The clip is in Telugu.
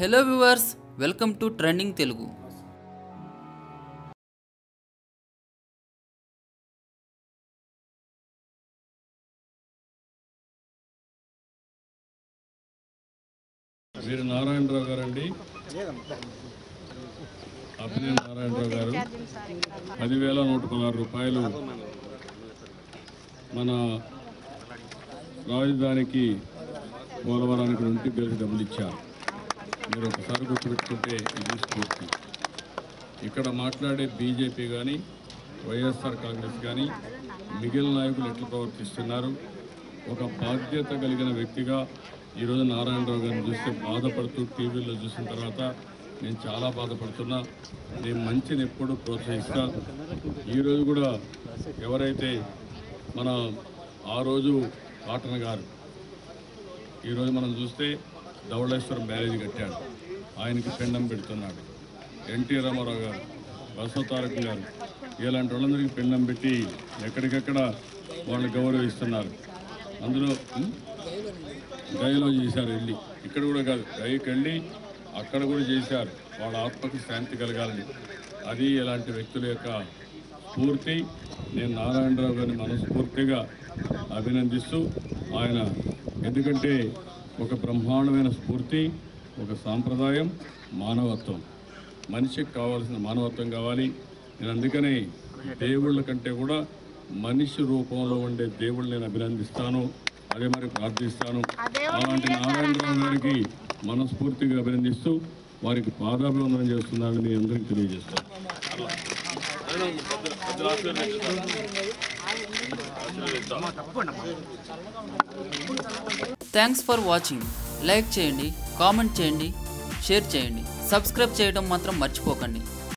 Hello viewers welcome to trending Telugu వీరు నారాయణరావు గారు అండి అభినయ నారాయణరావు గారు పదివేల నూట పదహారు రూపాయలు మన రాజధానికి పోలవరానికి నుండి పేరుకి డబ్బులు ఇచ్చారు మీరు ఒకసారి గుర్తుపెట్టుకుంటే ఇది స్ఫూర్తి ఇక్కడ మాట్లాడే బీజేపీ కానీ వైఎస్ఆర్ కాంగ్రెస్ కానీ మిగిలిన నాయకులు ఎట్లా ప్రవర్తిస్తున్నారు ఒక బాధ్యత కలిగిన వ్యక్తిగా ఈరోజు నారాయణరావు గారిని చూస్తే బాధపడుతూ టీవీలో చూసిన తర్వాత నేను చాలా బాధపడుతున్నా నేను మంచిని ఎప్పుడు ప్రోత్సహిస్తా ఈరోజు కూడా ఎవరైతే మన ఆ రోజు కాటన్ గారు ఈరోజు మనం చూస్తే ధవళేశ్వరం బ్యారేజ్ కట్టాడు ఆయనకి పెండం పెడుతున్నాడు ఎన్టీ రామారావు గారు బసవతారక గారు ఇలాంటి వాళ్ళందరికీ పెండం పెట్టి ఎక్కడికెక్కడ వాళ్ళని గౌరవిస్తున్నారు అందులో ఉం? గైలో చేశారు వెళ్ళి ఇక్కడ కూడా కాదు గైకి వెళ్ళి అక్కడ కూడా చేశారు వాళ్ళ ఆత్మకి శాంతి కలగాలని అది ఇలాంటి వ్యక్తుల యొక్క స్ఫూర్తి నేను నారాయణరావు గారిని మనస్ఫూర్తిగా అభినందిస్తూ ఆయన ఎందుకంటే ఒక బ్రహ్మాండమైన స్ఫూర్తి ఒక సాంప్రదాయం మానవత్వం మనిషికి కావాల్సిన మానవత్వం కావాలి నేను అందుకనే దేవుళ్ళ కంటే కూడా మనిషి రూపంలో ఉండే దేవుళ్ళు నేను అభినందిస్తాను అదే మరి ప్రార్థిస్తాను అలాంటి నారాయణరావు గారికి మనస్ఫూర్తిగా అభినందిస్తూ వారికి పాదాభివందనం చేస్తున్నానని మీ అందరికీ తెలియజేస్తాను థ్యాంక్స్ ఫర్ వాచింగ్ లైక్ చేయండి కామెంట్ చేయండి షేర్ చేయండి సబ్స్క్రైబ్ చేయడం మాత్రం మర్చిపోకండి